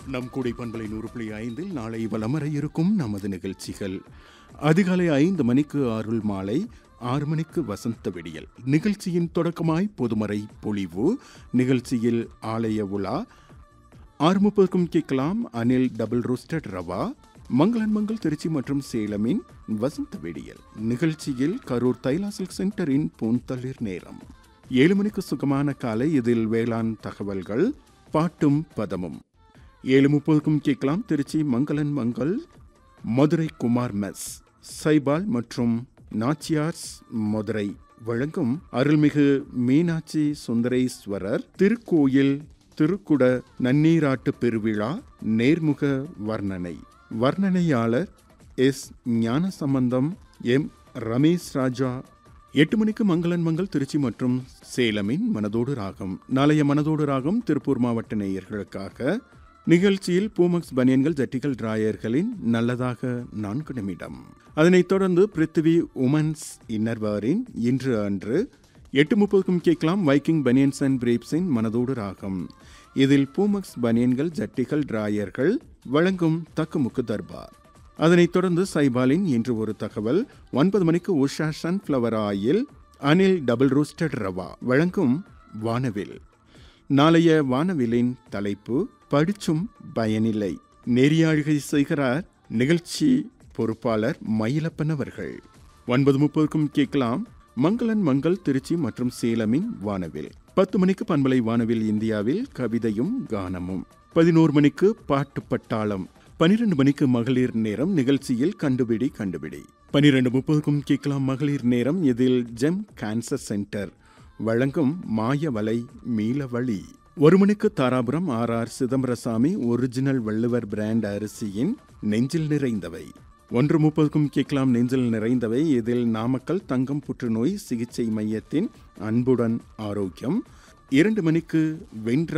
நம் கூடை பண்பலை நூறு புள்ளி ஐந்தில் நாளை வலமர இருக்கும் நமது நிகழ்ச்சிகள் அதிகாலை ஐந்து மணிக்கு அருள் மாலை ஆறு மணிக்கு வசந்த விடியல் நிகழ்ச்சியின் தொடக்கமாய் பொதுமறை பொழிவு நிகழ்ச்சியில் ஆலய உலா ஆறு முப்பதுக்கும் கேட்கலாம் அனில் டபுள் ரோஸ்டட் ரவா மங்களன் மங்கள் திருச்சி மற்றும் சேலமின் வசந்த வெடியல் நிகழ்ச்சியில் கரூர் தைலா சில்க் சென்டரின் பூந்தளிர் நேரம் ஏழு மணிக்கு சுகமான காலை இதில் வேளாண் தகவல்கள் பாட்டும் பதமும் ஏழு முப்பதுக்கும் கேட்கலாம் திருச்சி மங்களன் மங்கள் மதுரை குமார் மெஸ் சைபால் மற்றும் நாச்சியார்ஸ் மதுரை வழங்கும் அருள்மிகு மீனாட்சி சுந்தரேஸ்வரர் திருக்கோயில் திருக்குட நன்னீராட்டு பெருவிழா நேர்முக வர்ணனை வர்ணனையாளர் எஸ் ஞானசம்பந்தம் எம் ரமேஷ் ராஜா எட்டு மணிக்கு மங்களன் மங்கள் திருச்சி மற்றும் சேலமின் மனதோடு ராகம் நாளைய மனதோடு ராகம் திருப்பூர் மாவட்ட நேயர்களுக்காக நிகழ்ச்சியில் பூமக்ஸ் பனியன்கள் ஜட்டிகள் டிராயர்களின் நல்லதாக நான்கு நிமிடம் அதனைத் தொடர்ந்து பிருத்திவி உமன்ஸ் இன்னர்வாரின் இன்று அன்று எட்டு முப்பதுக்கும் கேட்கலாம் வைக்கிங் பனியன்ஸ் அண்ட் பிரேப்ஸின் மனதோடு ராகம் இதில் பூமக்ஸ் பனியன்கள் ஜட்டிகள் டிராயர்கள் வழங்கும் தக்குமுக்கு தர்பார் அதனைத் தொடர்ந்து சைபாலின் இன்று ஒரு தகவல் ஒன்பது மணிக்கு Usha sunflower oil Anil double roasted rava வழங்கும் வானவில் நாளைய வானவிலின் தலைப்பு படிச்சும் பயனில்லை நெறியாழ்கை செய்கிறார் நிகழ்ச்சி பொறுப்பாளர் மயிலப்பன் அவர்கள் ஒன்பது முப்பதுக்கும் கேட்கலாம் மங்களன் மங்கள் திருச்சி மற்றும் சேலமின் வானவில் பத்து மணிக்கு பண்பலை வானவில் இந்தியாவில் கவிதையும் கானமும் பதினோரு மணிக்கு பாட்டு பட்டாளம் பனிரெண்டு மணிக்கு மகளிர் நேரம் நிகழ்ச்சியில் கண்டுபிடி கண்டுபிடி பனிரெண்டு முப்பதுக்கும் கேட்கலாம் மகளிர் நேரம் இதில் ஜெம் கேன்சர் சென்டர் வழங்கும் மாயவலை மீளவழி ஒரு மணிக்கு Dharapuram R R Chidambarasamy original Valluvar brand அரிசியின் நெஞ்சில் நிறைந்தவை ஒன்று முப்பதுக்கும் கேட்கலாம் நெஞ்சில் நிறைந்தவை இதில் நாமக்கல் தங்கம் புற்றுநோய் சிகிச்சை மையத்தின் அன்புடன் ஆரோக்கியம் இரண்டு மணிக்கு வென்ற